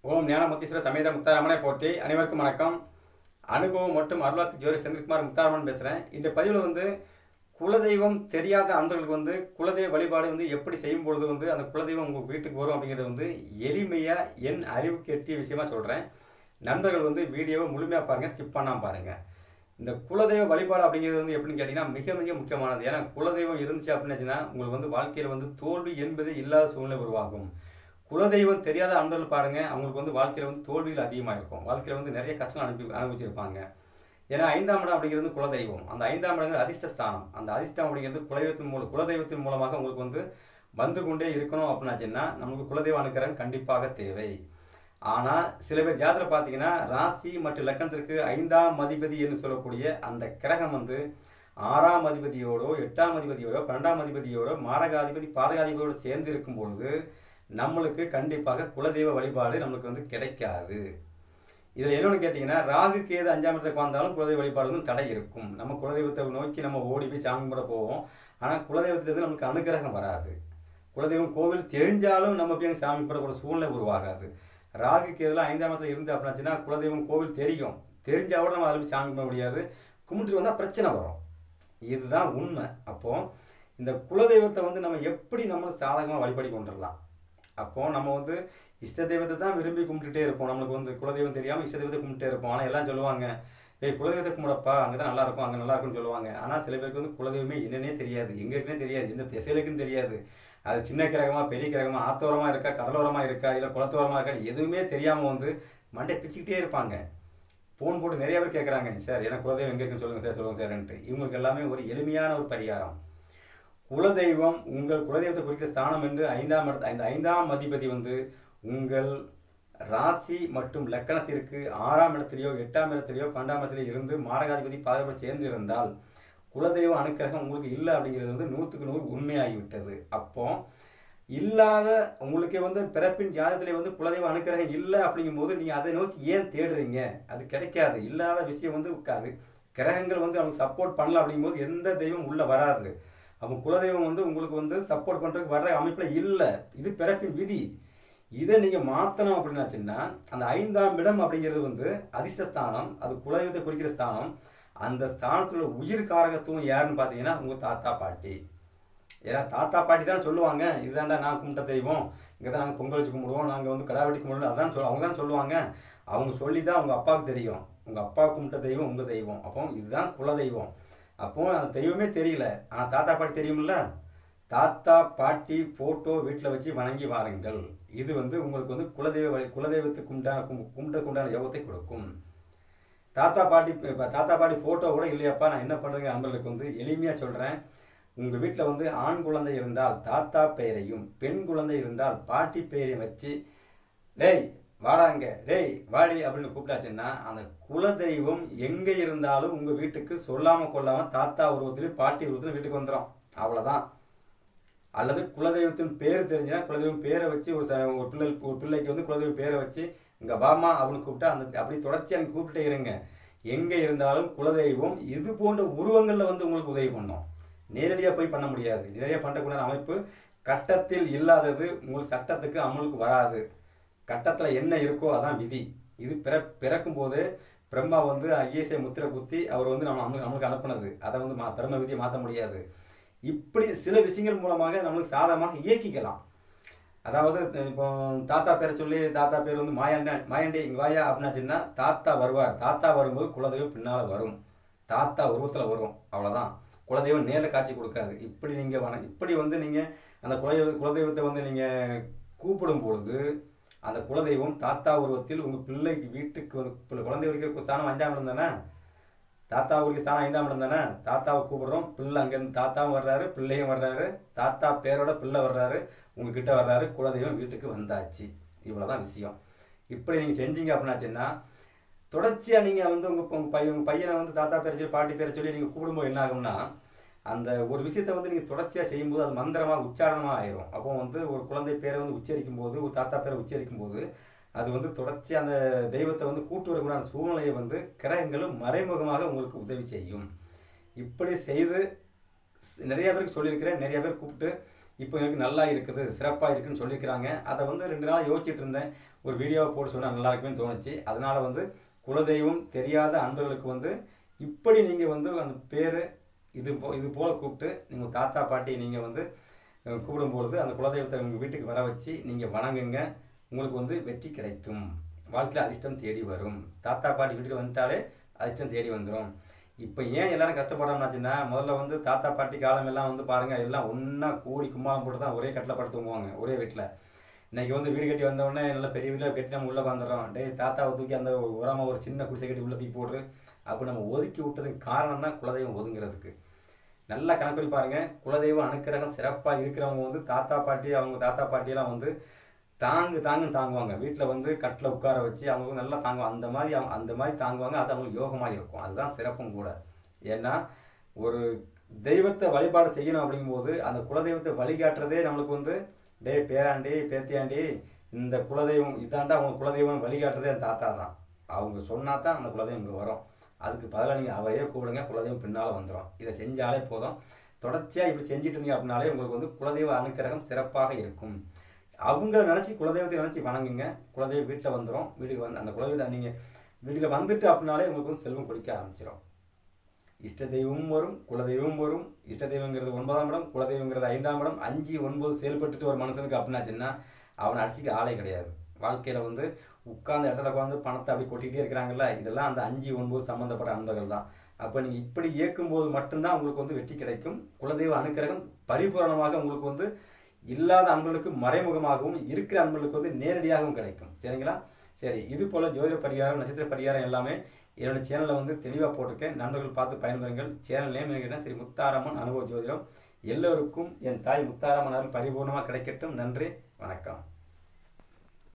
ஓம் ஞானமுத்தீஸ்வர சமேத முத்தாரமனை போற்றி அனைவருக்கும் வணக்கம் அனுபவம் மற்றும் அருளாக்கு ஜோதி செந்தில்குமார் முத்தாரமன் பேசுகிறேன் இந்த பதிவில் வந்து குலதெய்வம் தெரியாத அன்பர்களுக்கு வந்து குலதெய்வ வழிபாடு வந்து எப்படி செய்யும் பொழுது வந்து அந்த குலதெய்வம் உங்கள் வீட்டுக்கு வரும் அப்படிங்கிறத வந்து எளிமையாக என் அறிவுக்கு எட்டிய விஷயமா சொல்கிறேன் நண்பர்கள் வந்து வீடியோவை முழுமையாக பாருங்கள் ஸ்கிப் பண்ணாமல் பாருங்கள் இந்த குலதெய்வ வழிபாடு அப்படிங்கிறது வந்து எப்படின்னு கேட்டிங்கன்னா மிக மிக முக்கியமானது ஏன்னா குலதெய்வம் இருந்துச்சு அப்படின்னாச்சுன்னா உங்களுக்கு வந்து வாழ்க்கையில் வந்து தோல்வி என்பது இல்லாத சூழ்நிலை உருவாகும் குலதெய்வம் தெரியாத அன்பர்கள் பாருங்க அவங்களுக்கு வந்து வாழ்க்கையில் வந்து தோல்விகள் அதிகமாக இருக்கும் வாழ்க்கையில் வந்து நிறைய கஷ்டங்கள் அனுப்பி அனுபவிச்சிருப்பாங்க ஏன்னா ஐந்தாம் இடம் அப்படிங்கிறது வந்து குலதெய்வம் அந்த ஐந்தாம் இடங்கிறது அதிர்ஷ்டஸ்தானம் அந்த அதிர்ஷ்டம் அப்படிங்கிறது குலதெய்வத்தின் மூலம் குலதெய்வத்தின் மூலமாக உங்களுக்கு வந்து வந்து கொண்டே இருக்கணும் அப்படின்னாச்சுன்னா நமக்கு குலதெய்வ அனுக்கிரகம் கண்டிப்பாக தேவை ஆனால் சில பேர் ஜாதகம் பார்த்தீங்கன்னா ராசி மற்றும் லக்கணத்திற்கு ஐந்தாம் அதிபதி என்று சொல்லக்கூடிய அந்த கிரகம் வந்து ஆறாம் அதிபதியோடோ எட்டாம் அதிபதியோடோ பன்னெண்டாம் அதிபதியோடோ மாரகாதிபதி பாதகாதிபதியோடு சேர்ந்து இருக்கும் பொழுது நம்மளுக்கு கண்டிப்பாக குலதெய்வ வழிபாடு நம்மளுக்கு வந்து கிடைக்காது இதில் என்னென்னு கேட்டிங்கன்னா ராகு கேது அஞ்சாம் இடத்துக்கு வந்தாலும் குலதெய்வ வழிபாடு வந்து தடை இருக்கும் நம்ம குலதெய்வத்தை நோக்கி நம்ம ஓடி போய் சாமி கூட போவோம் ஆனால் குலதெய்வத்திலிருந்து நமக்கு அனுகிரகம் வராது குலதெய்வம் கோவில் தெரிஞ்சாலும் நம்ம போய் சாமி கூட கூட சூழ்நிலை உருவாகாது ராகு கேதுலாம் ஐந்தாம் இடத்துல இருந்து அப்படின்னாச்சுன்னா குலதெய்வம் கோவில் தெரியும் தெரிஞ்சா கூட நம்ம அதில் போய் சாமி கும்பிட முடியாது கும்பிட்டு வந்தால் பிரச்சனை வரும் இதுதான் உண்மை அப்போ இந்த குலதெய்வத்தை வந்து நம்ம எப்படி நம்ம சாதகமாக வழிபடி கொண்டுடலாம் அப்போ நம்ம வந்து இஷ்ட தெய்வத்தை தான் விரும்பி கும்பிட்டுட்டே இருப்போம் நம்மளுக்கு வந்து குலதெய்வம் தெரியாமல் இஷ்ட தெய்வத்தை கும்பிட்டே இருப்போம் ஆனால் எல்லாம் சொல்லுவாங்க ஏய் குலதெய்வத்தை கும்பிடப்பா அங்கே தான் நல்லா இருக்கும் அங்கே நல்லா இருக்கும்னு சொல்லுவாங்க ஆனால் சில பேருக்கு வந்து குலதெய்வமே என்னன்னே தெரியாது எங்கே இருக்குன்னே தெரியாது எந்த திசையிலுக்குன்னு தெரியாது அது சின்ன கிரகமா பெரிய கிரகமா ஆத்தோரமாக இருக்கா கடலோரமாக இருக்கா இல்லை குளத்தோரமாக இருக்கா எதுவுமே தெரியாமல் வந்து மண்டை பிச்சுக்கிட்டே இருப்பாங்க ஃபோன் போட்டு நிறைய பேர் கேட்குறாங்க சார் எனக்கு குலதெய்வம் எங்கே இருக்குன்னு சொல்லுங்கள் சார் சொல்லுங்கள் சார்ன்ட்டு இவங்களுக்கு எல்லாமே ஒரு எளிமையான ஒரு பரிகாரம் குலதெய்வம் உங்கள் குலதெய்வத்தை குறிக்கிற ஸ்தானம் என்று ஐந்தாம் இடத்து இந்த ஐந்தாம் அதிபதி வந்து உங்கள் ராசி மற்றும் லக்கணத்திற்கு ஆறாம் இடத்திலேயோ எட்டாம் இடத்திலேயோ பன்னெண்டாம் இடத்திலேயோ இருந்து மாரகாதிபதி பாதபடி சேர்ந்து இருந்தால் குலதெய்வ அனுக்கிரகம் உங்களுக்கு இல்லை அப்படிங்கிறது வந்து நூற்றுக்கு நூறு உண்மையாகிவிட்டது அப்போ இல்லாத உங்களுக்கே வந்து பிறப்பின் ஜாதகத்திலே வந்து குலதெய்வ அனுக்கிரகம் இல்லை அப்படிங்கும்போது நீங்கள் அதை நோக்கி ஏன் தேடுறீங்க அது கிடைக்காது இல்லாத விஷயம் வந்து அது கிரகங்கள் வந்து அவங்க சப்போர்ட் பண்ணல அப்படிங்கும்போது எந்த தெய்வம் உள்ளே வராது அப்போ குலதெய்வம் வந்து உங்களுக்கு வந்து சப்போர்ட் பண்ணுறதுக்கு வர்ற அமைப்பில் இல்லை இது பிறப்பின் விதி இதை நீங்கள் மாற்றணும் அப்படின்னாச்சுன்னா அந்த ஐந்தாம் இடம் அப்படிங்கிறது வந்து அதிர்ஷ்டஸ்தானம் அது குலதெய்வத்தை குறிக்கிற ஸ்தானம் அந்த ஸ்தானத்தில் உயிர் காரகத்துவம் யாருன்னு பார்த்தீங்கன்னா உங்கள் தாத்தா பாட்டி ஏன்னா தாத்தா பாட்டி தான் சொல்லுவாங்க இதுதான்டா நான் கும்பிட்ட தெய்வம் இங்கே தான் நாங்கள் பொங்கல் வச்சு கும்பிடுவோம் நாங்கள் வந்து கடா வெட்டி கும்பிடுவோம் அதான் சொல் அவங்க தான் சொல்லுவாங்க அவங்க சொல்லி தான் உங்கள் அப்பாவுக்கு தெரியும் உங்கள் அப்பா கும்பிட்ட தெய்வம் உங்கள் தெய்வம் அப்போ இதுதான் குலதெய்வம் அப்போ அந்த தெய்வமே தெரியல ஆனால் தாத்தா பாட்டி தெரியுமில்ல தாத்தா பாட்டி ஃபோட்டோ வீட்டில் வச்சு வணங்கி வாருங்கள் இது வந்து உங்களுக்கு வந்து குலதெய்வ வழி குலதெய்வத்துக்கு கும்பிட்டா கும்பிட்டக்கு உண்டான யோகத்தை கொடுக்கும் தாத்தா பாட்டி இப்போ தாத்தா பாட்டி ஃபோட்டோ கூட இல்லையாப்பா நான் என்ன பண்ணுறேங்க நண்பர்களுக்கு வந்து எளிமையாக சொல்கிறேன் உங்கள் வீட்டில் வந்து ஆண் குழந்தை இருந்தால் தாத்தா பெயரையும் பெண் குழந்தை இருந்தால் பாட்டி பெயரையும் வச்சு டேய் வாடாங்க டேய் வாடி அப்படின்னு கூப்பிட்டாச்சுன்னா அந்த குலதெய்வம் எங்கே இருந்தாலும் உங்கள் வீட்டுக்கு சொல்லாமல் கொள்ளாமல் தாத்தா உருவத்திலையும் பாட்டி உருவத்திலும் வீட்டுக்கு வந்துடும் அவ்வளோதான் அல்லது குலதெய்வத்தின் பேர் தெரிஞ்சுன்னா குலதெய்வம் பேரை வச்சு ஒரு ச ஒரு பிள்ளை ஒரு பிள்ளைக்கு வந்து குலதெய்வம் பேரை வச்சு இங்கே வாமா அப்படின்னு கூப்பிட்டா அந்த அப்படி தொடர்ச்சி அங்கே கூப்பிட்டே இருங்க எங்கே இருந்தாலும் குலதெய்வம் இது போன்ற உருவங்களில் வந்து உங்களுக்கு உதவி பண்ணும் நேரடியாக போய் பண்ண முடியாது நேரடியாக பண்ணக்கூடிய அமைப்பு கட்டத்தில் இல்லாதது உங்கள் சட்டத்துக்கு அமலுக்கு வராது கட்டத்தில் என்ன இருக்கோ அதான் விதி இது பிற பிறக்கும் போது பிரம்மா வந்து ஐஎஸ்ஐ முத்திரை குத்தி அவர் வந்து நம்ம நம்மளுக்கு நம்மளுக்கு அனுப்புனது அதை வந்து மா பிரம்ம விதியை மாற்ற முடியாது இப்படி சில விஷயங்கள் மூலமாக நம்மளுக்கு சாதகமாக இயக்கிக்கலாம் அதாவது இப்போ தாத்தா பேரை சொல்லி தாத்தா பேர் வந்து மாயாண்ட மாயாண்டி இங்கே வாயா அப்படின்னாச்சுன்னா தாத்தா வருவார் தாத்தா வரும்போது குலதெய்வம் பின்னால் வரும் தாத்தா உருவத்தில் வரும் அவ்வளோதான் குலதெய்வம் நேரில் காட்சி கொடுக்காது இப்படி நீங்கள் வன இப்படி வந்து நீங்கள் அந்த குலதெய்வ குலதெய்வத்தை வந்து நீங்கள் கூப்பிடும் பொழுது அந்த குலதெய்வம் தாத்தா உருவத்தில் உங்கள் பிள்ளைக்கு வீட்டுக்கு வந்து குழந்தை வரைக்கும் ஸ்தானம் அஞ்சாம் இடம் தானே தாத்தா ஊருக்கு ஸ்தானம் ஐந்தாம் இடம் தானே தாத்தாவை கூப்பிடுறோம் பிள்ளை அங்கேருந்து தாத்தாவும் வர்றாரு பிள்ளையும் வர்றாரு தாத்தா பேரோட பிள்ளை வர்றாரு உங்ககிட்ட வர்றாரு குலதெய்வம் வீட்டுக்கு வந்தாச்சு இவ்வளோதான் விஷயம் இப்படி நீங்கள் செஞ்சீங்க அப்படின்னாச்சுன்னா தொடர்ச்சியாக நீங்கள் வந்து உங்கள் உங்கள் பையன் உங்கள் பையனை வந்து தாத்தா பேரை சொல்லி பாட்டி பேரை சொல்லி நீங்கள் கூப்பிடும்போது என்ன ஆகும்னா அந்த ஒரு விஷயத்தை வந்து நீங்கள் தொடர்ச்சியாக செய்யும்போது அது மந்திரமாக உச்சாரணமாக ஆயிரும் அப்போ வந்து ஒரு குழந்தை பேரை வந்து உச்சரிக்கும் போது ஒரு தாத்தா பேரை உச்சரிக்கும் போது அது வந்து தொடர்ச்சி அந்த தெய்வத்தை வந்து கூட்டு வரக்கூடிய சூழ்நிலையை வந்து கிரகங்களும் மறைமுகமாக உங்களுக்கு உதவி செய்யும் இப்படி செய்து நிறைய பேருக்கு சொல்லியிருக்கிறேன் நிறைய பேர் கூப்பிட்டு இப்போ எனக்கு நல்லா இருக்குது சிறப்பாக இருக்குன்னு சொல்லியிருக்கிறாங்க அதை வந்து ரெண்டு நாள் யோசிச்சுட்டு இருந்தேன் ஒரு வீடியோவை போட்டு சொன்னால் நல்லா இருக்குன்னு தோணுச்சு அதனால வந்து குலதெய்வம் தெரியாத அன்பர்களுக்கு வந்து இப்படி நீங்கள் வந்து அந்த பேர் இது போ இது போல் கூப்பிட்டு நீங்கள் தாத்தா பாட்டி நீங்கள் வந்து அஹ், கூப்பிடும்பொழுது அந்த குலதெய்வத்தை உங்கள் வீட்டுக்கு வர வச்சு நீங்கள் வணங்குங்க உங்களுக்கு வந்து வெற்றி கிடைக்கும் வாழ்க்கையில் அதிர்ஷ்டம் தேடி வரும் தாத்தா பாட்டி வீட்டுக்கு வந்துட்டாலே அதிர்ஷ்டம் தேடி வந்துடும் இப்போ ஏன் எல்லாரும் கஷ்டப்படுறோம்னாச்சுன்னா முதல்ல வந்து தாத்தா பாட்டி காலம் எல்லாம் வந்து பாருங்க எல்லாம் ஒன்றா கூடி கும்மாளம் போட்டு தான் ஒரே கட்டில் படுத்து தூங்குவாங்க ஒரே வீட்டில் இன்னைக்கு வந்து வீடு கட்டி வந்த உடனே நல்ல பெரிய வீட்டில் கட்டி நம்ம உள்ளே வந்துடுறோம் டேய் தாத்தாவை தூக்கி அந்த உரமாக ஒரு சின்ன குடிசை கட்டி உள்ள தூக்கி போடுறு அப்போ நம்ம ஒதுக்கி விட்டதுக்கு காரணம் தான் குலதெய்வம் ஒதுங்கிறதுக்கு நல்லா கணக்கு பண்ணி பாருங்க குலதெய்வம் அனுக்கிரகம் சிறப்பாக இருக்கிறவங்க வந்து தாத்தா பாட்டி அவங்க தாத்தா பாட்டியெல்லாம் வந்து தாங்கு தாங்குன்னு தாங்குவாங்க வீட்டில் வந்து கட்டில் உட்கார வச்சு அவங்க வந்து நல்லா தாங்குவாங்க அந்த மாதிரி அவங்க அந்த மாதிரி தாங்குவாங்க அது அவங்களுக்கு யோகமாக இருக்கும் அதுதான் சிறப்பும் கூட ஏன்னா ஒரு தெய்வத்தை வழிபாடு செய்யணும் அப்படிங்கும்போது அந்த குலதெய்வத்தை வழிகாட்டுறதே நம்மளுக்கு வந்து டேய் பேராண்டி பேத்தியாண்டி இந்த குலதெய்வம் இதாண்டா அவங்க குலதெய்வம் வழிகாட்டுறதே அந்த தாத்தா தான் அவங்க சொன்னா தான் அந்த குலதெய்வம் இங்கே வரும் அதுக்கு பதிலாக நீங்கள் அவரையே கூப்பிடுங்க குலதெய்வம் பின்னால் வந்துடும் இதை செஞ்சாலே போதும் தொடர்ச்சியாக இப்படி செஞ்சுட்டு இருந்தீங்க அப்படின்னாலே உங்களுக்கு வந்து குலதெய்வ அனுக்கிரகம் சிறப்பாக இருக்கும் அவங்கள நினச்சி குலதெய்வத்தை நினச்சி வணங்குங்க குலதெய்வம் வீட்டில் வந்துடும் வீட்டுக்கு வந்து அந்த குலதெய்வத்தை நீங்கள் வீட்டுக்கு வந்துட்டு அப்படின்னாலே உங்களுக்கு வந்து செல்வம் கொடுக்க ஆரம்பிச்சிடும் இஷ்ட தெய்வமும் வரும் குலதெய்வமும் வரும் இஷ்ட தெய்வங்கிறது ஒன்பதாம் இடம் குலதெய்வங்கிறது ஐந்தாம் இடம் அஞ்சு ஒன்பது செயல்பட்டுட்டு ஒரு மனுஷனுக்கு அப்படின்னாச்சுன்னா அவனை அடிச்சுக்க ஆளே கிடையாது வாழ்க்கையில் வந்து உட்கார்ந்த இடத்துல உட்காந்து பணத்தை அப்படி கொட்டிகிட்டே இருக்கிறாங்கல்ல இதெல்லாம் அந்த அஞ்சு ஒன்பது சம்மந்தப்பட்ட அன்பர்கள் தான் அப்போ நீங்கள் இப்படி இயக்கும்போது மட்டும்தான் உங்களுக்கு வந்து வெற்றி கிடைக்கும் குலதெய்வ அனுக்கிரகம் பரிபூரணமாக உங்களுக்கு வந்து இல்லாத அன்பர்களுக்கு மறைமுகமாகவும் இருக்கிற அன்பர்களுக்கு வந்து நேரடியாகவும் கிடைக்கும் சரிங்களா சரி இது போல் ஜோதிட பரிகாரம் நட்சத்திர பரிகாரம் எல்லாமே என்னோட சேனலில் வந்து தெளிவாக போட்டிருக்கேன் நண்பர்கள் பார்த்து பயன்பெறுங்கள் சேனல் நேம் என்ன சரி முத்தாரம்மன் அனுபவ ஜோதிடம் எல்லோருக்கும் என் தாய் முத்தாரம்மன் அருள் பரிபூர்ணமாக கிடைக்கட்டும் நன்றி வணக்கம்